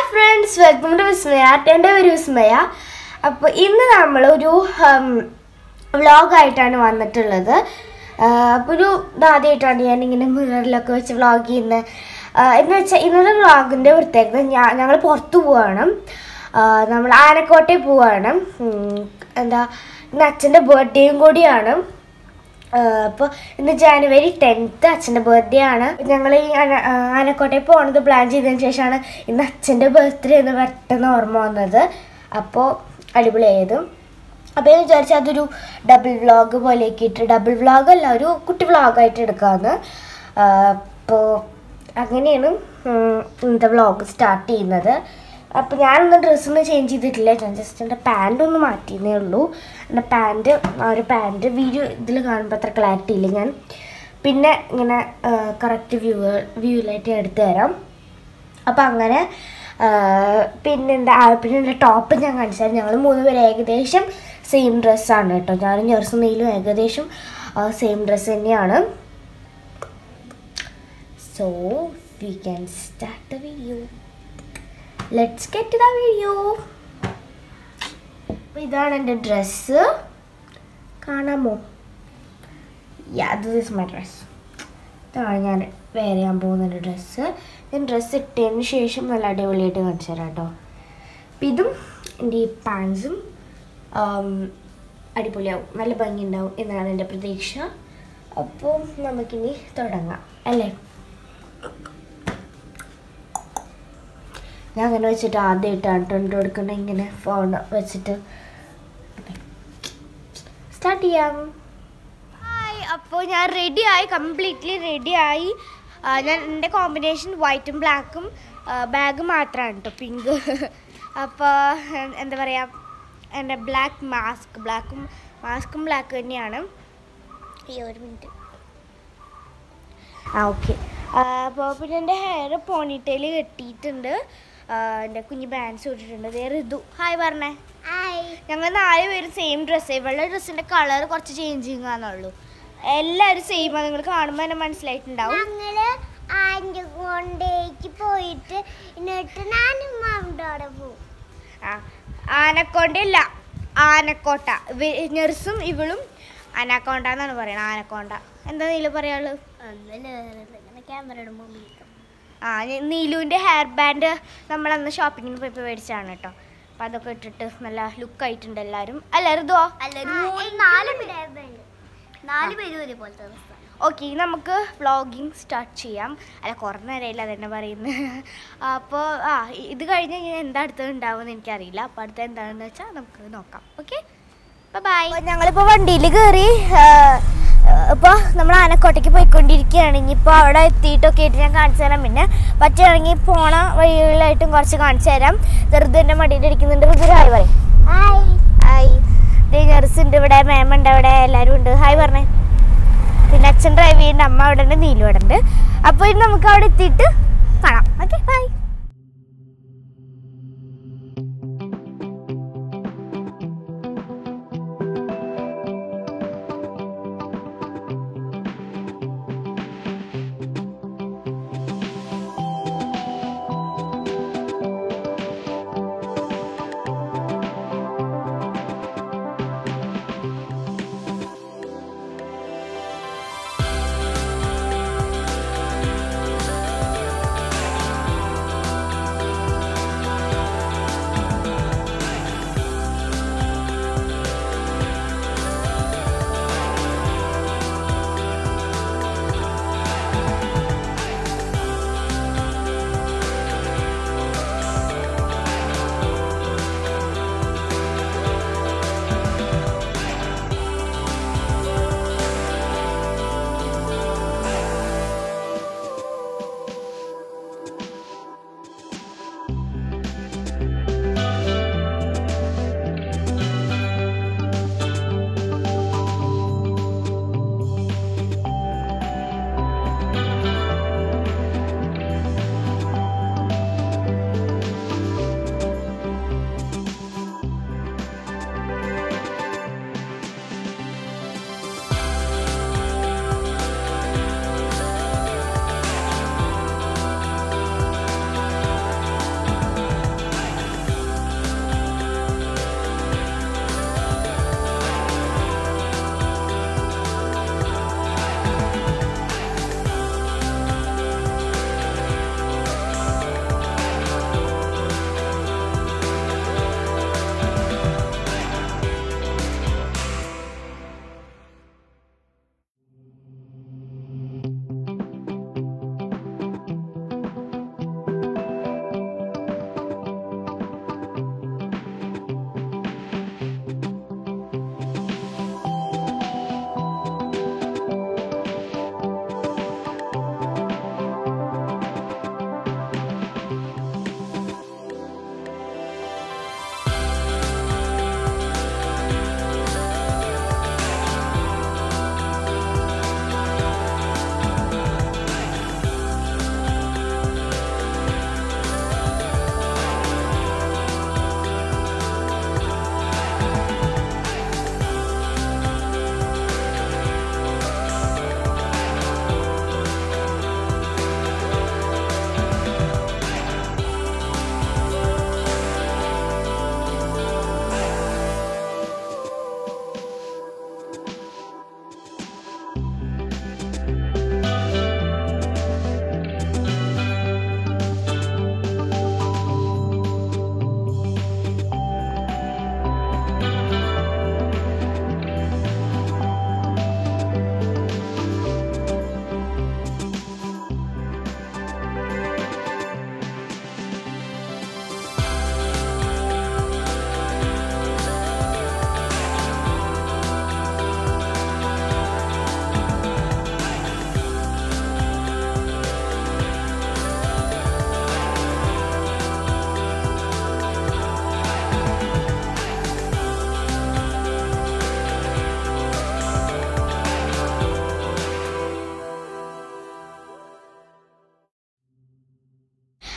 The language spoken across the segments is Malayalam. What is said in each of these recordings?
ഫ്രണ്ട്സ് വെൽക്കം ടു വിസ്മയ എൻ്റെ പേര് വിസ്മയ അപ്പോൾ ഇന്ന് നമ്മൾ ഒരു വ്ളോഗായിട്ടാണ് വന്നിട്ടുള്ളത് അപ്പോൾ ഒരു ഇതാദ്യമായിട്ടാണ് ഞാൻ ഇങ്ങനെ മിററിലൊക്കെ വെച്ച് വ്ളോഗ് ചെയ്യുന്നത് എന്ന് വെച്ചാൽ ഇന്നത്തെ വ്ളോഗിൻ്റെ പ്രത്യേകത ഞാൻ ഞങ്ങൾ പുറത്തു പോവാണ് ആ, നമ്മൾ ആനക്കോട്ടയിൽ പോവാണ് ഉം, എന്താ ഇന്ന് അച്ഛൻ്റെ ബർത്ത്ഡേയും കൂടിയാണ് അപ്പോൾ ഇന്ന് ജാനുവരി ടെൻത്ത് അച്ഛൻ്റെ ബർത്ത്ഡേ ആണ് ഞങ്ങൾ ഈ ആന- ആ, ആനക്കോട്ടയിൽ പോകുന്നത് പ്ലാൻ ചെയ്തതിന് ശേഷമാണ് ഇന്ന് അച്ഛൻ്റെ ബർത്ത്ഡേ എന്ന് പെട്ടെന്ന് ഓർമ്മ വന്നത് അപ്പോൾ അടിപൊളിയായതും അപ്പോൾ ഞാൻ വിചാരിച്ചു അതൊരു ഡബിൾ വ്ളോഗ് പോലെയൊക്കെ ഇട്ട് ഡബിൾ വ്ളോഗ് അല്ല ഒരു കുട്ടി വ്ളോഗായിട്ട് എടുക്കാമെന്ന് അപ്പോൾ അങ്ങനെയാണ് ഉം, ഇന്നത്തെ വ്ളോഗ് സ്റ്റാർട്ട് ചെയ്യുന്നത് അപ്പോൾ ഞാനൊന്നും ഡ്രസ്സൊന്നും ചേഞ്ച് ചെയ്തിട്ടില്ല ഞാൻ ജസ്റ്റ് എൻ്റെ പാൻ്റ് ഒന്ന് മാറ്റിയെന്നേ ഉള്ളൂ എൻ്റെ പാൻറ്റ് ആ ഒരു പാൻറ്റ് വീഡിയോ ഇതിൽ കാണുമ്പോൾ അത്ര ക്ലാരിറ്റി ഇല്ല ഞാൻ പിന്നെ ഇങ്ങനെ കറക്റ്റ് വ്യൂ വ്യൂവിലായിട്ട് എടുത്തു തരാം അപ്പം അങ്ങനെ ആ, പിന്നെന്താ ആ, പിന്നെ എൻ്റെ ടോപ്പ് ഞാൻ കാണിച്ചാൽ ഞങ്ങൾ മൂന്ന് പേര് ഏകദേശം സെയിം ഡ്രസ്സാണ് കേട്ടോ ഞാനും ജെർസും നെയിലും ഏകദേശം സെയിം ഡ്രസ്സ് തന്നെയാണ് so we can start the video let's get the video അപ്പോൾ ഇതാണ് എൻ്റെ ഡ്രസ്സ് കാണാമോ yeah this is my dress ഇതാണ് ഞാൻ വെയർ ചെയ്യാൻ പോകുന്ന ഒരു ഡ്രസ്സ് ഞാൻ ഡ്രസ്സ് ഇട്ടതിന് ശേഷം നല്ല അടിപൊളിയായിട്ട് കാണിച്ചു തരാം കേട്ടോ അപ്പം ഇതും എൻ്റെ ഈ പാൻസും അടിപൊളിയാവും നല്ല ഭംഗിയുണ്ടാവും എന്നാണ് എൻ്റെ പ്രതീക്ഷ അപ്പോൾ നമുക്കിനി തുടങ്ങാം അല്ലേ ഞാൻ അങ്ങനെ വെച്ചിട്ട് ആദ്യമായിട്ടാണ് ടെൻറ്റ് കൊടുക്കുന്നത് ഇങ്ങനെ ഫോൺ വെച്ചിട്ട് സ്റ്റാർട്ട് ചെയ്യാം ഹായ് അപ്പോൾ ഞാൻ റെഡി ആയി കംപ്ലീറ്റ്ലി റെഡി ആയി ആ, ഞാൻ എൻ്റെ കോമ്പിനേഷൻ വൈറ്റും ബ്ലാക്കും ബാഗ് മാത്രമാണ് കേട്ടോ പിങ്ക് അപ്പോൾ എന്താ പറയുക എൻ്റെ ബ്ലാക്ക് മാസ്ക് ബ്ലാക്കും മാസ്കും ബ്ലാക്ക് തന്നെയാണ് ഈ ഒരു മിനിറ്റ് ആ ഓക്കെ അപ്പോൾ പിന്നെ എൻ്റെ ഹെയർ പോണിറ്റയിൽ കെട്ടിയിട്ടുണ്ട് ആ, എൻ്റെ കുഞ്ഞ് ബാൻസ് ഇട്ടിട്ടുണ്ട് ദേ ഋതു ഹായ് പറഞ്ഞേ ഹായ് ഞങ്ങൾ നാല് പേരും സെയിം ഡ്രസ്സ് ഇവളുടെ ഡ്രസ്സിൻ്റെ കളർ കുറച്ച് ചേഞ്ചിങ് ആണെന്നുള്ളൂ എല്ലാവരും സെയിം ആണ് നിങ്ങൾ കാണുമ്പോൾ തന്നെ മനസ്സിലായിട്ടുണ്ടാവും ഞങ്ങള് ആൻ്റെ കൊണ്ടേക്ക് പോയിട്ട് എന്നിട്ട് ഞാനും അവിടെ പോകും ആ ആനക്കോണ്ട അല്ല ആനക്കോട്ട നെർസും ഇവളും അനാക്കോണ്ട എന്നാണ് പറയുന്നത് ആനക്കോണ്ട എന്താ നീല പറയാനുള്ളത് ഇങ്ങനെ ക്യാമറയുടെ മുമ്പിൽ ആ ഞ- നീലുവിൻ്റെ ഹെയർ ബാൻഡ് നമ്മൾ അന്ന് ഷോപ്പിങ്ങിന് പോയപ്പോൾ മേടിച്ചാണ് കേട്ടോ അപ്പം അതൊക്കെ ഇട്ടിട്ട് നല്ല ലുക്കായിട്ടുണ്ട് എല്ലാവരും അല്ല ഋതുവോ നാല് പേര് നാല് പേര് ഒരുപോലത്തെ അവസ്ഥ ഓക്കെ നമുക്ക് വ്ളോഗിങ് സ്റ്റാർട്ട് ചെയ്യാം അല്ല കുറേ നേരമില്ല അതെന്നെ പറയുന്നത് അപ്പോൾ ആ ഇ- ഇത് കഴിഞ്ഞ് ഇനി എന്താ അടുത്തത് ഉണ്ടാവുമെന്ന് എനിക്കറിയില്ല അപ്പോൾ അടുത്ത എന്താണെന്ന് വെച്ചാൽ നമുക്ക് നോക്കാം ഓക്കെ ബൈ ഞങ്ങളിപ്പോൾ വണ്ടിയിൽ കയറി ഇപ്പോൾ നമ്മൾ ആനക്കോട്ടയ്ക്ക് പോയിക്കൊണ്ടിരിക്കുകയാണ് ഇനിയിപ്പോൾ അവിടെ എത്തിയിട്ടൊക്കെ ആയിട്ട് ഞാൻ കാണിച്ചു തരാം പിന്നെ പറ്റുകയാണെങ്കിൽ പോണ വഴികളിലായിട്ടും കുറച്ച് കാണിച്ചു തരാം ചെറുതിൻ്റെ മടിയിൽ ഇരിക്കുന്നുണ്ട് ഋതു ഹായ് പറയും ഹായ് ഹായ് നഴ്സ് ഉണ്ട് ഇവിടെ മാം ഉണ്ട് അവിടെ എല്ലാവരും ഉണ്ട് ഹായ് പറഞ്ഞേ പിന്നെ അച്ഛൻ ഡ്രൈവ് ചെയ്യുന്നുണ്ട് അമ്മ അവിടെ ഉണ്ട് നീലു അവിടെ ഉണ്ട് അപ്പോൾ ഇനി നമുക്ക് അവിടെ എത്തിയിട്ട് കാണാം ഓക്കെ ബൈ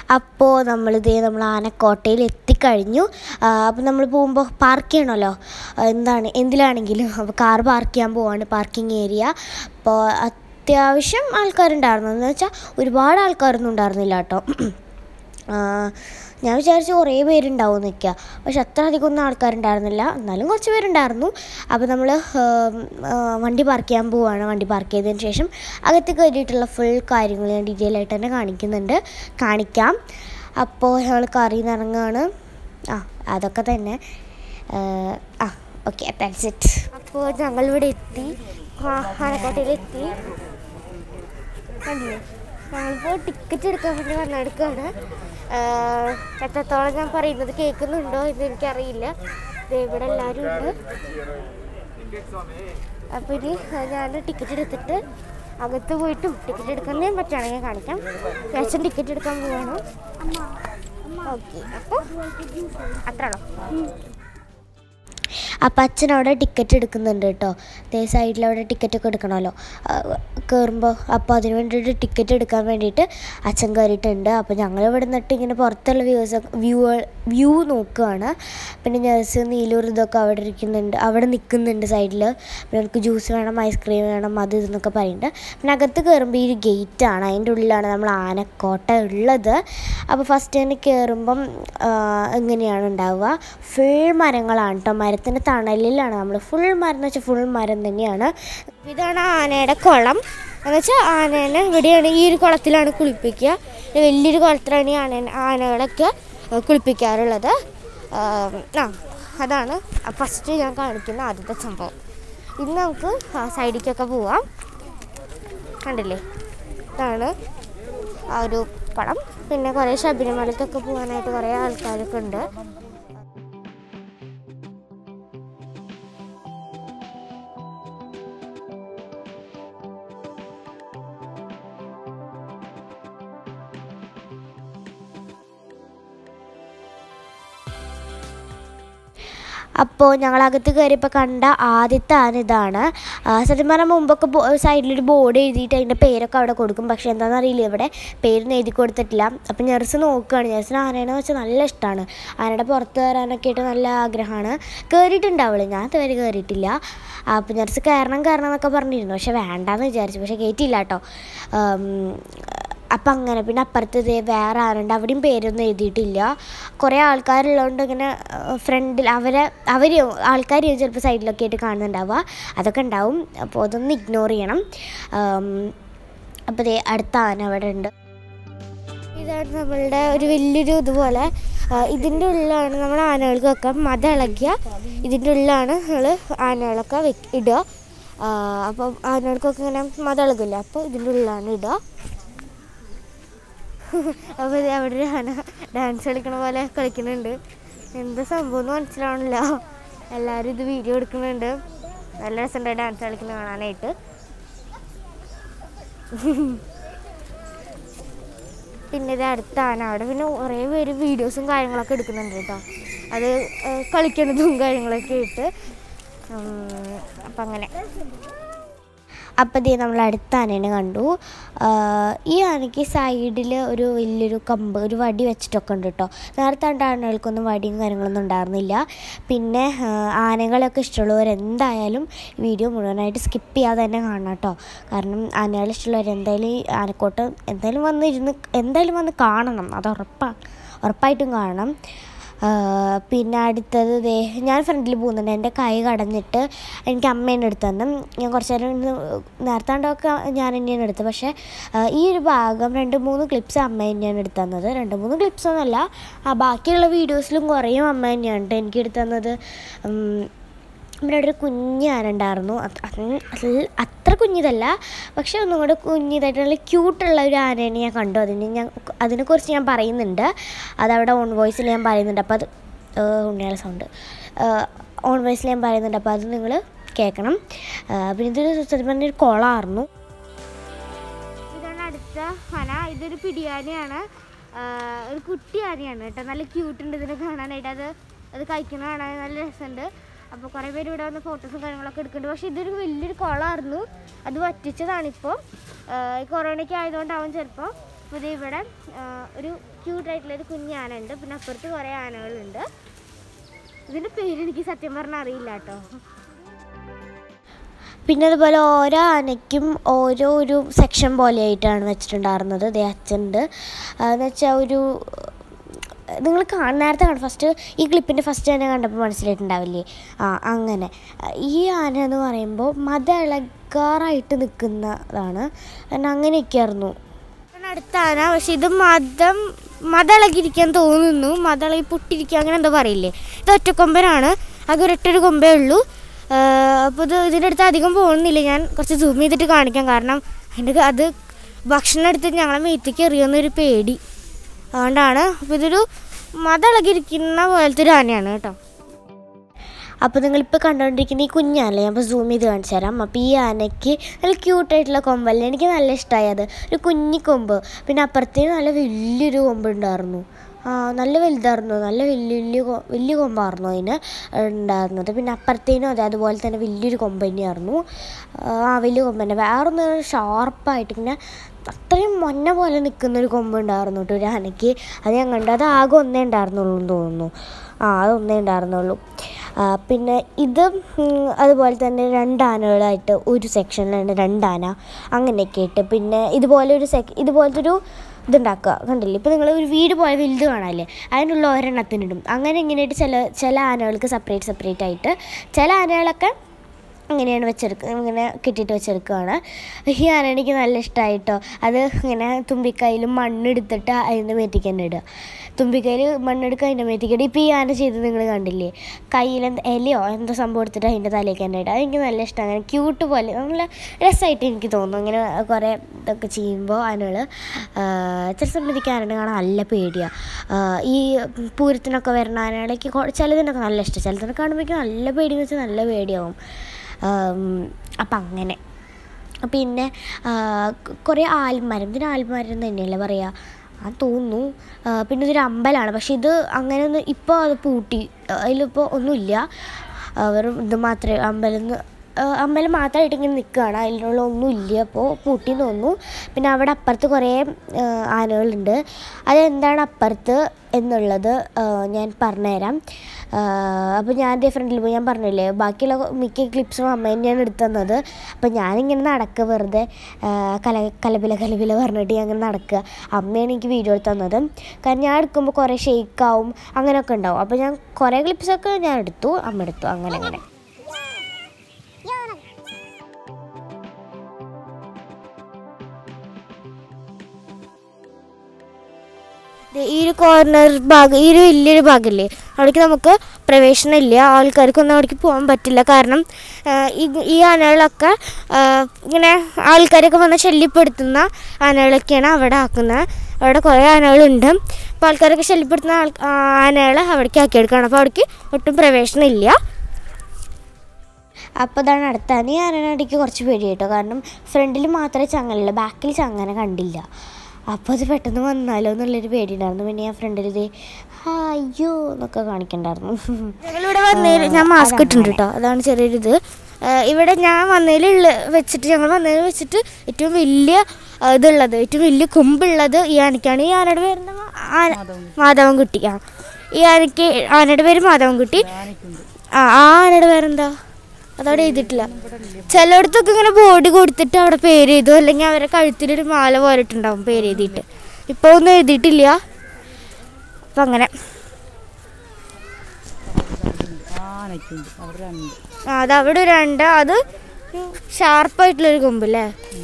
അപ്പോൾ നമ്മളിതേ നമ്മൾ ആനക്കോട്ടയിൽ എത്തിക്കഴിഞ്ഞു അപ്പോൾ നമ്മൾ പോകുമ്പോൾ പാർക്ക് ചെയ്യണമല്ലോ ആ, എന്താണ് എന്തിലാണെങ്കിലും അപ്പോൾ കാർ പാർക്ക് ചെയ്യാൻ പോവാണ് പാർക്കിംഗ് ഏരിയ അപ്പോൾ അത്യാവശ്യം ആൾക്കാരുണ്ടായിരുന്നു എന്ന് വെച്ചാൽ ഒരുപാട് ആൾക്കാരൊന്നും ഉണ്ടായിരുന്നില്ല കേട്ടോ ആ, ഞാൻ വിചാരിച്ചു കുറേ പേരുണ്ടാവും നിൽക്കുക പക്ഷെ അത്ര അധികം ഒന്നും ആൾക്കാരുണ്ടായിരുന്നില്ല എന്നാലും കുറച്ച് പേരുണ്ടായിരുന്നു അപ്പോൾ നമ്മൾ വണ്ടി പാർക്ക് ചെയ്യാൻ പോവുകയാണ് വണ്ടി പാർക്ക് ചെയ്തതിന് ശേഷം അകത്ത് കയറിയിട്ടുള്ള ഫുൾ കാര്യങ്ങൾ ഞാൻ ഡീറ്റെയിൽ ആയിട്ട് തന്നെ കാണിക്കുന്നുണ്ട് കാണിക്കാം അപ്പോൾ ഞങ്ങൾ കറിയിൽ നിന്ന് ഇറങ്ങുകയാണ് ആ അതൊക്കെ തന്നെ ആ, ആ ഓക്കെ ദാറ്റ്സ് ഇറ്റ് അപ്പോൾ ഞങ്ങളിവിടെ എത്തി ആനക്കോട്ടയിൽ എത്തി കണ്ടില്ലേ ഞങ്ങളിപ്പോൾ ടിക്കറ്റ് എടുക്കാൻ വേണ്ടി വന്നെടുക്കുകയാണ് എത്രത്തോളം ഞാൻ പറയുന്നത് കേൾക്കുന്നുണ്ടോ എന്ന് എനിക്കറിയില്ല ദേ ഇവിടെ എല്ലാവരും ഉണ്ട് അപ്പോൾ ഇനി ഞാൻ ടിക്കറ്റ് എടുത്തിട്ട് അകത്ത് പോയിട്ടും ടിക്കറ്റ് എടുക്കാൻ പറ്റുകയാണെങ്കിൽ കാണിക്കാം ശേഷം ടിക്കറ്റ് എടുക്കാൻ പോവാണ് ഓക്കെ അപ്പോൾ അത്രയാണോ അപ്പം അച്ഛൻ അവിടെ ടിക്കറ്റ് എടുക്കുന്നുണ്ട് കേട്ടോ ദേ സൈഡിൽ അവിടെ ടിക്കറ്റ് ഒക്കെ എടുക്കണമല്ലോ കയറുമ്പോൾ അപ്പോൾ അതിന് വേണ്ടിയിട്ട് ടിക്കറ്റ് എടുക്കാൻ വേണ്ടിയിട്ട് അച്ഛൻ കയറിയിട്ടുണ്ട് അപ്പോൾ ഞങ്ങൾ ഇവിടെ നിന്നിട്ട് ഇങ്ങനെ പുറത്തുള്ള വ്യൂസ് വ്യൂ വ്യൂ നോക്കുകയാണ് പിന്നെ നഴ്സ് നീലൂർ ഇതൊക്കെ അവിടെ ഇരിക്കുന്നുണ്ട് അവിടെ നിൽക്കുന്നുണ്ട് സൈഡിൽ പിന്നെ എനിക്ക് ജ്യൂസ് വേണം ഐസ്ക്രീം വേണം അത് ഇതെന്നൊക്കെ പറയുന്നുണ്ട് പിന്നെ അകത്ത് കയറുമ്പോൾ ഈ ഒരു ഗേറ്റാണ് അതിൻ്റെ ഉള്ളിലാണ് നമ്മൾ ആനക്കോട്ട ഉള്ളത് അപ്പോൾ ഫസ്റ്റ് തന്നെ കയറുമ്പം ആ, എങ്ങനെയാണ് ഉണ്ടാവുക ഫുൾ മരങ്ങളാണ് കേട്ടോ മരത്തിൻ്റെ തണലിലാണ് നമ്മൾ ഫുൾ മരം എന്ന് വെച്ചാൽ ഫുൾ മരം തന്നെയാണ് ഇതാണ് ആനയുടെ കുളം എന്ന് വെച്ചാൽ ആനേനെ ഇവിടെയാണ് ഈ ഒരു കുളത്തിലാണ് കുളിപ്പിക്കുക ഇത് വലിയൊരു കുളത്തിലാണ് ഈ ആന ആനകളൊക്കെ ആ, കുളിപ്പിക്കാറുള്ളത് ആ, ആ അതാണ് ഫസ്റ്റ് ഞാൻ കാണിക്കുന്ന ആദ്യത്തെ സംഭവം ഇന്ന് നമുക്ക് ആ സൈഡിലേക്കൊക്കെ പോവാം കണ്ടില്ലേ ഇതാണ് ആ ഒരു കുളം പിന്നെ കുറേ ശബരിമലയ്ക്കൊക്കെ പോകാനായിട്ട് കുറേ ആൾക്കാരൊക്കെ ഉണ്ട് അപ്പോൾ ഞങ്ങളകത്ത് കയറിയപ്പോൾ കണ്ട ആദ്യത്തെ ആന ഇതാണ് ആ, സത്യം പറഞ്ഞാൽ മുമ്പൊക്കെ ബോ- സൈഡിലൊരു ബോർഡ് എഴുതിയിട്ട് അതിൻ്റെ പേരൊക്കെ അവിടെ കൊടുക്കും പക്ഷേ എന്താണെന്ന് അറിയില്ല ഇവിടെ പേരൊന്നും എഴുതി കൊടുത്തിട്ടില്ല അപ്പം ഞെർസ് നോക്കുകയാണ് ഞെർസിന് ആനേനെ വെച്ചാൽ നല്ല ഇഷ്ടമാണ് ആനയുടെ പുറത്ത് കയറാനൊക്കെ ആയിട്ട് നല്ല ആഗ്രഹമാണ് കയറിയിട്ടുണ്ട് അവൾ ഞാൻ ഇതുവരെ കയറിയിട്ടില്ല അപ്പം ഞെർസ് കയറണം കയറണം എന്നൊക്കെ പറഞ്ഞിരുന്നു പക്ഷേ വേണ്ടാന്ന് വിചാരിച്ചു പക്ഷേ കയറ്റിയില്ല കേട്ടോ അപ്പം അങ്ങനെ പിന്നെ അപ്പുറത്ത് ദേ വേറെ ആരുണ്ട് അവിടെയും പേരൊന്നും എഴുതിയിട്ടില്ല കുറേ ആൾക്കാരുള്ളതുകൊണ്ട് ഇങ്ങനെ ഫ്രണ്ടിൽ അവരെ അവർ ആൾക്കാർ ചിലപ്പോൾ സൈഡിലൊക്കെ ആയിട്ട് കാണുന്നുണ്ടാവുക അതൊക്കെ ഉണ്ടാവും അപ്പോൾ അതൊന്ന് ഇഗ്നോർ ചെയ്യണം അപ്പോൾ ദേ അടുത്ത ആന അവിടെ ഉണ്ട് ഇതാണ് നമ്മളുടെ ഒരു വലിയൊരു ഇതുപോലെ ആ, ഇതിൻ്റെ ഉള്ളിലാണ് നമ്മൾ ആനകൾക്കൊക്കെ മത ഇളകിയ ഇതിൻ്റെ ഉള്ളിലാണ് നമ്മൾ ആനകളൊക്കെ വെക്ക് ഇടുക ആ, അപ്പം ആനകൾക്കൊക്കെ ഇങ്ങനെ മത ഇളകില്ല അപ്പോൾ ഇതിൻ്റെ ഉള്ളിലാണ് ഇടുക അപ്പോൾ ഇത് അവിടെ ഒരു ആന ഡാൻസ് കളിക്കണ പോലെ കളിക്കുന്നുണ്ട് എന്താ സംഭവം എന്ന് മനസ്സിലാവണില്ല എല്ലാവരും ഇത് വീഡിയോ എടുക്കുന്നുണ്ട് നല്ല രസമുണ്ട് ഡാൻസ് കളിക്കുന്ന കാണാനായിട്ട് പിന്നെ ഇത് അടുത്ത ആന അവിടെ പിന്നെ കുറേ പേര് വീഡിയോസും കാര്യങ്ങളൊക്കെ എടുക്കുന്നുണ്ട് കേട്ടോ അത് ഏഹ്, കളിക്കണതും കാര്യങ്ങളൊക്കെ ഇട്ട് അപ്പം അങ്ങനെ അപ്പം ദേ നമ്മൾ അടുത്ത ആനേനെ കണ്ടു ആഹ് ഈ ആനയ്ക്ക് സൈഡിൽ ഒരു വലിയൊരു കമ്പ് ഒരു വടി വെച്ചിട്ടൊക്കെ ഉണ്ട് കേട്ടോ നേരത്തെ കണ്ട ആനകൾക്കൊന്നും വടിയും കാര്യങ്ങളൊന്നും ഉണ്ടായിരുന്നില്ല പിന്നെ ആഹ് ആനകളൊക്കെ ഇഷ്ടമുള്ളവർ എന്തായാലും വീഡിയോ മുഴുവനായിട്ട് സ്കിപ്പ് ചെയ്യാതെ തന്നെ കാണണം കേട്ടോ കാരണം ആനകൾ ഇഷ്ടമുള്ളവർ എന്തായാലും ഈ ആനക്കോട്ട് എന്തായാലും വന്ന് ഇരുന്ന് എന്തായാലും വന്ന് കാണണം അത് ഉറപ്പാണ് ഉറപ്പായിട്ടും കാണണം ആഹ് പിന്നെ അടുത്തത് ദേ ഞാൻ ഫ്രണ്ടിൽ പോകുന്നുണ്ട് എൻ്റെ കൈ കടഞ്ഞിട്ട് എനിക്ക് അമ്മേനെ എടുത്തു തന്നെ ഞാൻ കുറച്ച് നേരം ഇരുന്ന് നേരത്തെ കണ്ടൊക്കെ ഞാൻ തന്നെയാണ് എടുത്തത് പക്ഷേ ആഹ് ഈ ഒരു ഭാഗം രണ്ട് മൂന്ന് ക്ലിപ്സ് അമ്മ തന്നെയാണ് എടുത്തു തന്നത് രണ്ട് മൂന്ന് ക്ലിപ്സ് ഒന്നുമല്ല ആ ബാക്കിയുള്ള വീഡിയോസിലും കുറേയും അമ്മ തന്നെയാണ് ട്ടോ എനിക്ക് എടുത്തു തന്നത് ഉം, ഇവിടെ ഒരു കുഞ്ഞ് ആന ഉണ്ടായിരുന്നു അത് അത് അത് അത്ര കുഞ്ഞിതല്ല പക്ഷെ ഒന്നും കൂടെ കുഞ്ഞിതായിട്ട് നല്ല ക്യൂട്ടുള്ള ഒരു ആനേനെ ഞാൻ കണ്ടു അതിന് ഞാൻ അതിനെക്കുറിച്ച് ഞാൻ പറയുന്നുണ്ട് അതവിടെ ഓൺ വോയിസിൽ ഞാൻ പറയുന്നുണ്ട് അപ്പോൾ അത് ഉണ്ണിയാളെ സൗണ്ട് ഓൺ വോയിസിൽ ഞാൻ പറയുന്നുണ്ട് അപ്പോൾ അത് നിങ്ങൾ കേൾക്കണം ആ, പിന്നെ ഇതൊരു സത്യം പറഞ്ഞൊരു കുളമായിരുന്നു ഇതാണ് അടുത്ത ആന ഇതൊരു പിടിയാനയാണ് ഒരു കുട്ടി ആനയാണ് കേട്ടോ നല്ല ക്യൂട്ടുണ്ട് ഇതിനെ കാണാനായിട്ട് അത് അത് കഴിക്കുന്ന കാണാൻ നല്ല രസമുണ്ട് അപ്പോൾ കുറേ പേര് ഇവിടെ വന്ന് ഫോട്ടോസും കാര്യങ്ങളൊക്കെ എടുക്കുന്നുണ്ട് പക്ഷേ ഇതൊരു വലിയൊരു കുളമായിരുന്നു അത് വറ്റിച്ചതാണിപ്പോൾ ഈ കൊറോണയ്ക്ക് ആയതുകൊണ്ടാവും ചിലപ്പോൾ അപ്പോൾ ഇത് ഇവിടെ ആ, ഒരു ക്യൂട്ടായിട്ടുള്ള ഒരു കുഞ്ഞ് ആന ഉണ്ട് പിന്നെ അപ്പുറത്ത് കുറേ ആനകളുണ്ട് ഇതിൻ്റെ പേര് എനിക്ക് സത്യം പറഞ്ഞാൽ അറിയില്ല കേട്ടോ പിന്നെ അതുപോലെ ഓരോ ആനയ്ക്കും ഓരോ ഒരു സെക്ഷൻ പോലെയായിട്ടാണ് വെച്ചിട്ടുണ്ടായിരുന്നത് ദേ അച്ഛൻ്റെ എന്ന് വെച്ചാൽ ഒരു നിങ്ങൾ കാണ നേരത്തെ കണ്ടു ഫസ്റ്റ് ഈ ക്ലിപ്പിൻ്റെ ഫസ്റ്റ് തന്നെ കണ്ടപ്പോൾ മനസ്സിലായിട്ടുണ്ടാവില്ലേ ആ അങ്ങനെ ഈ ആന എന്ന് പറയുമ്പോൾ മത ഇളകാറായിട്ട് നിൽക്കുന്നതാണ് കാരണം അങ്ങനെയൊക്കെയായിരുന്നു ഇതാണ് അടുത്ത ആന പക്ഷെ ഇത് മതം മതം ഇളകിയിരിക്കാൻ തോന്നുന്നു മതം ഇളകി പൊട്ടിരിക്കുക അങ്ങനെ എന്തോ പറയില്ലേ ഇത് ഒറ്റക്കൊമ്പനാണ് ആകെ ഒരൊറ്റൊരു കൊമ്പേ ഉള്ളൂ അപ്പോൾ ഇത് ഇതിൻ്റെ അടുത്ത് അധികം പോകുന്നില്ല ഞാൻ കുറച്ച് സൂം ചെയ്തിട്ട് കാണിക്കാം കാരണം അതിൻ്റെ അത് ഭക്ഷണം എടുത്തിട്ട് ഞങ്ങളെ മേത്തേക്ക് എറിയുന്നൊരു പേടി അതുകൊണ്ടാണ് അപ്പോൾ ഇതൊരു മതം ഇളകിയിരിക്കുന്ന പോലത്തെ ഒരു ആനയാണ് കേട്ടോ അപ്പോൾ നിങ്ങളിപ്പോൾ കണ്ടുകൊണ്ടിരിക്കുന്ന ഈ കുഞ്ഞാനല്ലേ ഞാൻ ഇപ്പോൾ സൂം ചെയ്ത് കാണിച്ചു തരാം അപ്പോൾ ഈ ആനയ്ക്ക് നല്ല ക്യൂട്ടായിട്ടുള്ള കൊമ്പല്ലേ എനിക്ക് നല്ല ഇഷ്ടമായി അത് ഒരു കുഞ്ഞി കൊമ്പ് പിന്നെ അപ്പുറത്തേന് നല്ല വലിയൊരു കൊമ്പ് ഉണ്ടായിരുന്നു ആ നല്ല വലുതായിരുന്നു നല്ല വലിയ വലിയ കൊ- വലിയ കൊമ്പായിരുന്നു അതിന് ഉണ്ടായിരുന്നത് പിന്നെ അപ്പുറത്തേനും അതെ അതുപോലെ തന്നെ വലിയൊരു കൊമ്പ് തന്നെയായിരുന്നു ആ വലിയ കൊമ്പ് തന്നെ വേറൊന്ന് ഷാർപ്പായിട്ട് ഇങ്ങനെ അത്രയും മൊന്ന പോലെ നിൽക്കുന്ന ഒരു കൊമ്പ് ഉണ്ടായിരുന്നു കേട്ടോ ഒരു ആനയ്ക്ക് അത് ഞാൻ കണ്ടു അത് ആകെ ഒന്നേ ഉണ്ടായിരുന്നുള്ളൂ എന്ന് തോന്നുന്നു ആ അതൊന്നേ ഉണ്ടായിരുന്നുള്ളൂ ആ, പിന്നെ ഇത് ഉം, അതുപോലെ തന്നെ രണ്ട് ആനകളായിട്ട് ഒരു സെക്ഷനിലാണ് രണ്ടാന അങ്ങനെയൊക്കെ ആയിട്ട് പിന്നെ ഇതുപോലെ ഒരു സെക് ഇതുപോലത്തെ ഒരു ഇതുണ്ടാക്കുക കണ്ടില്ലേ ഇപ്പോൾ നിങ്ങൾ ഒരു വീട് പോലെ വലുത് കാണാമല്ലേ അതിനുള്ള ഒരെണ്ണത്തിനിടും അങ്ങനെ ഇങ്ങനെയായിട്ട് ചില ചില ആനകൾക്ക് സെപ്പറേറ്റ് സെപ്പറേറ്റ് ആയിട്ട് ചില ആനകളൊക്കെ അങ്ങനെയാണ് വെച്ചെടുക്കുക ഇങ്ങനെ കെട്ടിയിട്ട് വെച്ചെടുക്കുകയാണ് ഈ ആന എനിക്ക് നല്ല ഇഷ്ടമായിട്ടോ അത് ഇങ്ങനെ തുമ്പിക്കൈയിൽ മണ്ണെടുത്തിട്ട് അതിൻ്റെ മേത്തേക്ക് തന്നെ ഇടുക തുമ്പിക്കൈയിൽ മണ്ണെടുക്കുക അതിൻ്റെ മേത്തേക്ക് ഇടുക ഇപ്പോൾ ഈ ആന ചെയ്ത് നിങ്ങൾ കണ്ടില്ലേ കയ്യിൽ എന്ത് ഇലയോ എന്തോ സംഭവം എടുത്തിട്ട് അതിൻ്റെ തലയ്ക്ക് തന്നെ ഇടുക അതെനിക്ക് നല്ല ഇഷ്ടമാണ് അങ്ങനെ ക്യൂട്ട് പോലെ നല്ല രസമായിട്ട് എനിക്ക് തോന്നുന്നു അങ്ങനെ കുറേ ഇതൊക്കെ ചെയ്യുമ്പോൾ ആനകൾ ചില സമയത്തേക്ക് ആനകളെ കാണാൻ നല്ല പേടിയാണ് ഈ പൂരത്തിനൊക്കെ വരുന്ന ആനകളേക്ക് കൊ- ചിലതിനൊക്കെ നല്ല ഇഷ്ടം ചിലതിനെ കാണുമ്പോഴേക്കും നല്ല പേടിയെന്ന് വെച്ചാൽ നല്ല പേടിയാവും അപ്പം അങ്ങനെ പിന്നെ കുറേ ആൽമരം ഇതിന് ആൽമരം എന്ന് തന്നെയല്ലേ പറയുക ആ തോന്നുന്നു ആ, പിന്നെ ഇതൊരു അമ്പലമാണ് പക്ഷെ ഇത് അങ്ങനെ ഒന്നും ഇപ്പോൾ അത് പൂട്ടി അതിലിപ്പോൾ ഒന്നുമില്ല ആ, വെറും ഇത് മാത്രമേ അമ്പലം എന്ന് ആ, അമ്പലം മാത്രമായിട്ട് ഇങ്ങനെ നിൽക്കുകയാണ് അതിലുള്ള ഒന്നുമില്ല അപ്പോൾ പൂട്ടി എന്ന് തോന്നുന്നു പിന്നെ അവിടെ അപ്പുറത്ത് കുറേ ആ, ആനകളുണ്ട് അതെന്താണ് അപ്പുറത്ത് എന്നുള്ളത് ആ, ഞാൻ പറഞ്ഞുതരാം അപ്പോൾ ഞാൻ എൻ്റെ ഫ്രണ്ടിൽ പോയി ഞാൻ പറഞ്ഞില്ലേ ബാക്കിയുള്ള മിക്ക ക്ലിപ്സും അമ്മ തന്നെയാണ് എടുത്തു തന്നത് അപ്പോൾ ഞാനിങ്ങനെ നടക്കുക വെറുതെ ആ, കല കലപില കലപില പറഞ്ഞിട്ട് ഞാൻ അങ്ങനെ നടക്കുക അമ്മയാണ് എനിക്ക് വീഡിയോ എടുത്ത് തന്നത് കാരണം ഞാൻ എടുക്കുമ്പോൾ കുറേ ഷെയ്ക്കാവും അങ്ങനെയൊക്കെ ഉണ്ടാവും അപ്പോൾ ഞാൻ കുറേ ക്ലിപ്സൊക്കെ ഞാൻ എടുത്തു അമ്മ എടുത്തു അങ്ങനെ അങ്ങനെ ദേ ഈ ഒരു കോർണർ ഭാഗം ഈ ഒരു വലിയൊരു ഭാഗമില്ലേ അവിടേക്ക് നമുക്ക് പ്രവേശനമില്ല ആൾക്കാർക്കൊന്നും അവിടേക്ക് പോകാൻ പറ്റില്ല കാരണം ആ, ഈ ഈ ആനകളൊക്കെ ആ, ഇങ്ങനെ ആൾക്കാരൊക്കെ വന്ന് ശല്യപ്പെടുത്തുന്ന ആനകളൊക്കെയാണ് അവിടെ ആക്കുന്നത് അവിടെ കുറേ ആനകളുണ്ട് അപ്പോൾ ആൾക്കാരൊക്കെ ശല്യപ്പെടുത്തുന്ന ആൾ ആനകളെ അവിടേക്ക് ആക്കിയെടുക്കുകയാണ് അപ്പോൾ അവിടേക്ക് ഒട്ടും പ്രവേശനമില്ല അപ്പോൾ അതാണ് അടുത്താണ് ഈ ആനനടിക്ക് കുറച്ച് പേടി കേട്ടോ കാരണം ഫ്രണ്ടിൽ മാത്രമേ ചങ്ങലുള്ളൂ ബാക്കിൽ ചങ്ങനെ കണ്ടില്ല അപ്പോൾ അത് പെട്ടെന്ന് വന്നാലോ എന്നുള്ളൊരു പേടി ഉണ്ടായിരുന്നു പിന്നെ ഞാൻ ഫ്രണ്ടിൽ ഇത് അയ്യോ എന്നൊക്കെ കാണിക്കണ്ടായിരുന്നു ഞങ്ങളിവിടെ വന്നതിൽ ഞാൻ മാസ്ക് ഇട്ടിട്ടുണ്ട് കേട്ടോ അതാണ് ചെറിയൊരു ഇത് ഏഹ് ഇവിടെ ഞാൻ വന്നതിൽ വെച്ചിട്ട് ഞങ്ങൾ വന്നതിൽ വെച്ചിട്ട് ഏറ്റവും വലിയ ആ, ഇതുള്ളത് ഏറ്റവും വലിയ കൊമ്പുള്ളത് ഈ ആനയ്ക്കാണ് ഈ ആനയുടെ പേര് ആന മാധവൻകുട്ടി ആ ഈ ആനയ്ക്ക് ആനയുടെ പേര് മാധവൻകുട്ടി ആ ആ ആനയുടെ പേരെന്താ അതവിടെ എഴുതിയിട്ടില്ല ചിലയിടത്തൊക്കെ ഇങ്ങനെ ബോർഡ് കൊടുത്തിട്ട് അവിടെ പേര് എഴുതും അല്ലെങ്കിൽ അവരെ കഴുത്തിലൊരു മാല പോലെ ഇട്ടുണ്ടാവും പേര് എഴുതിയിട്ട് ഇപ്പോൾ ഒന്നും എഴുതിയിട്ടില്ല അപ്പം അങ്ങനെ ആനയ്ക്കുണ്ട് അവിടെ രണ്ട് ആ അത് അവിടെ ഒരു രണ്ട് അത് ഷാർപ്പായിട്ടുള്ളൊരു കൊമ്പ് അല്ലേ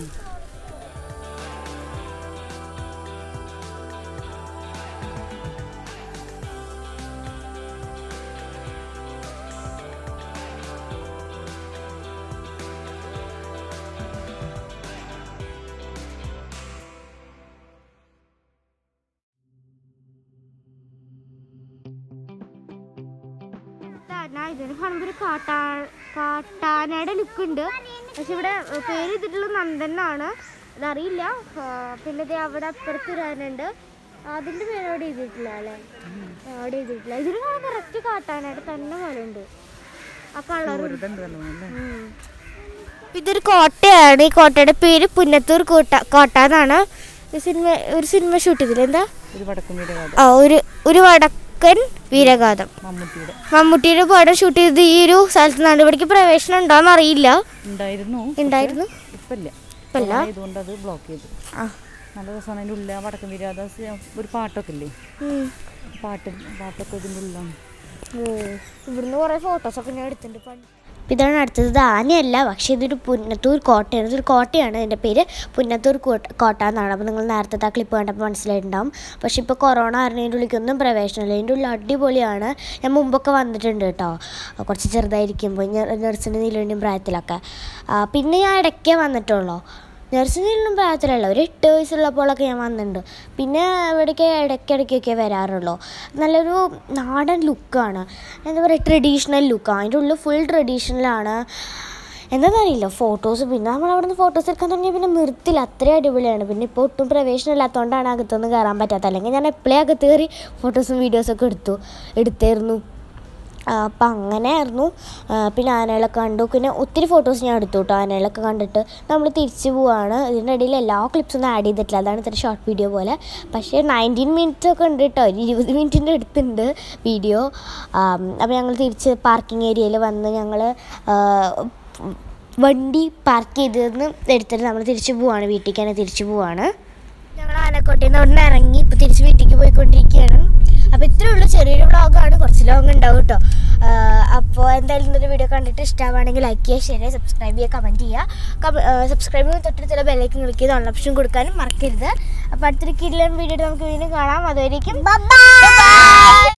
കാട്ടാന ഇതിന് കാണുമ്പോൾ ഒരു കാട്ടാ കാട്ടാനയുടെ ലുക്ക് ഉണ്ട് പക്ഷെ ഇവിടെ ഏ, പേര് ഇതിട്ടുള്ള നന്ദനാണ് അതറിയില്ല ആ, പിന്നെ ദേ അവിടെ അപ്പുറത്ത് ഒരു ആനയുണ്ട് അതിന്റെ പേര് അവിടെ എഴുതിയിട്ടില്ല അല്ലേ ആ, അവിടെ എഴുതിയിട്ടില്ല ഇതിന് കാണാൻ കറക്റ്റ് കാട്ടാനയുടെ തന്നെ പോലെ ഉണ്ട് ആ കളർ ഇതുണ്ട് നല്ലോണം ഇതൊരു കോട്ടയാണ് ഈ കോട്ടയുടെ പേര് പുന്നത്തൂർ കോട്ട കോട്ട എന്നാണ് ഈ സിനിമ ഒരു സിനിമ ഷൂട്ട് ചെയ്തില്ല എന്താ ഒരു വടക്കും വീരകാഥ ആ ഒരു ഒരു വടക്കൻ വീരഗാഥം മമ്മൂട്ടിയുടെ മമ്മൂട്ടിയുടെ പടം ഷൂട്ട് ചെയ്ത് ഈ ഒരു സ്ഥലത്ത് നിന്നാണ് ഇവിടേക്ക് പ്രവേശനം ഉണ്ടോന്ന് അറിയില്ല ഉണ്ടായിരുന്നു ഉണ്ടായിരുന്നു ഇപ്പല്ല ഇപ്പല്ല? ഇതുകൊണ്ട് അത് ബ്ലോക്ക് ചെയ്തു ആ നല്ല രസമാണ് അതിൻ്റെ ഉള്ളിൽ ആ വടക്കും വീരാദ ഒരു പാട്ടൊക്കെ ഇല്ലേ ഉം. പാട്ട് പാട്ടൊക്കെ ഇതിൻ്റെ ഉള്ളിലാണ് ഓ ഇവിടുന്ന് കുറേ ഫോട്ടോസൊക്കെ ഞാൻ എടുത്തിട്ടുണ്ട് പണ്ട് ഇതാണ് അടുത്തത് ഇത് ആനയല്ല പക്ഷേ ഇതൊരു പുന്നത്തൂർ കോട്ടയാണ് ഇതൊരു കോട്ടയാണ് ഇതിൻ്റെ പേര് പുന്നത്തൂർ കോട്ട കോട്ട എന്നാണ് അപ്പോൾ നിങ്ങൾ നേരത്തെ ആ ക്ലിപ്പ് കണ്ടപ്പോൾ മനസ്സിലായിട്ടുണ്ടാവും പക്ഷേ ഇപ്പോൾ കൊറോണ കാരണം ഇതിൻ്റെ ഉള്ളിലേക്കൊന്നും പ്രവേശനമില്ല ഇതിൻ്റെ ഉള്ളിൽ അടിപൊളിയാണ് ഞാൻ മുമ്പൊക്കെ വന്നിട്ടുണ്ട് കേട്ടോ കുറച്ച് ചെറുതായിരിക്കുമ്പോൾ നഴ്സിൻ്റെ നീലുവിൻ്റെയും പ്രായത്തിലൊക്കെ ആ, പിന്നെ ഞാൻ ഇടയ്ക്കേ വന്നിട്ടുള്ളൂ നഴ്സിംഗിലും പ്രായത്തിലല്ല ഒരു എട്ട് വയസ്സുള്ളപ്പോഴൊക്കെ ഞാൻ വന്നിട്ടുണ്ട് പിന്നെ ഇവിടേക്ക് ഇടയ്ക്കിടയ്ക്കൊക്കെ വരാറുള്ളൂ നല്ലൊരു നാടൻ ലുക്കാണ് എന്താ പറയുക ട്രഡീഷണൽ ലുക്കാണ് അതിൻ്റെ ഉള്ളിൽ ഫുൾ ട്രഡീഷണലാണ് എന്താണെന്നറിയില്ല ഫോട്ടോസ് പിന്നെ നമ്മൾ അവിടെ നിന്ന് ഫോട്ടോസ് എടുക്കാൻ തുടങ്ങിയ പിന്നെ നിർത്തില്ല അത്രയും അടിപൊളിയാണ് പിന്നെ ഇപ്പോൾ ഒട്ടും പ്രവേശനം ഇല്ലാത്തതുകൊണ്ടാണ് അകത്തൊന്നും കയറാൻ പറ്റാത്തത് അല്ലെങ്കിൽ ഞാൻ എപ്പോഴേ അകത്ത് കയറി ഫോട്ടോസും വീഡിയോസൊക്കെ എടുത്തു എടുത്തായിരുന്നു അപ്പം അങ്ങനെയായിരുന്നു ആ, പിന്നെ ആനകളൊക്കെ കണ്ടു പിന്നെ ഒത്തിരി ഫോട്ടോസ് ഞാൻ എടുത്തു കേട്ടോ ആനകളൊക്കെ കണ്ടിട്ട് നമ്മൾ തിരിച്ചു പോവാണ് ഇതിൻ്റെ ഇടയിൽ എല്ലാ ക്ലിപ്സൊന്നും ആഡ് ചെയ്തിട്ടില്ല അതാണ് ഇത്ര ഷോർട്ട് വീഡിയോ പോലെ പക്ഷേ നയൻറ്റീൻ മിനിറ്റ്സ് ഒക്കെ ഉണ്ട് കേട്ടോ ഒരു ഇരുപത് മിനിറ്റിൻ്റെ അടുത്തുണ്ട് വീഡിയോ അപ്പോൾ ഞങ്ങൾ തിരിച്ച് പാർക്കിംഗ് ഏരിയയിൽ വന്ന് ഞങ്ങൾ വണ്ടി പാർക്ക് ചെയ്തതെന്ന് എടുത്തിട്ട് നമ്മൾ തിരിച്ചു പോവാണ് വീട്ടിലേക്ക് തന്നെ തിരിച്ചു പോവാണ് ഞങ്ങൾ ആനക്കോട്ടയിൽ നിന്ന് അവിടെ ഇറങ്ങി ഇപ്പോൾ തിരിച്ച് വീട്ടിലേക്ക് പോയിക്കൊണ്ടിരിക്കുകയാണ് അപ്പോൾ ഇത്രയേ ഉള്ളൂ ചെറിയൊരു വ്ളോഗാണ് കുറച്ച് ലോങ് ഉണ്ടാവും കേട്ടോ അപ്പോൾ എന്തായാലും ഇന്നൊരു വീഡിയോ കണ്ടിട്ട് ഇഷ്ടമാണെങ്കിൽ ലൈക്ക് ചെയ്യുക ഷെയർ ചെയ്യുക സബ്സ്ക്രൈബ് ചെയ്യുക കമൻറ്റ് ചെയ്യുക സബ്സ്ക്രൈബ് ചെയ്യുന്ന തൊട്ടടുത്തുള്ള ബെല്ലൈക്കൻ ക്ലിക്ക് ചെയ്ത് ഓൺ ഓപ്ഷൻ കൊടുക്കാനും മറക്കരുത് അപ്പോൾ അടുത്തൊരു കിടിലൻ വീഡിയോ നമുക്ക് വീണ്ടും കാണാം അതുവരേക്കും ബൈ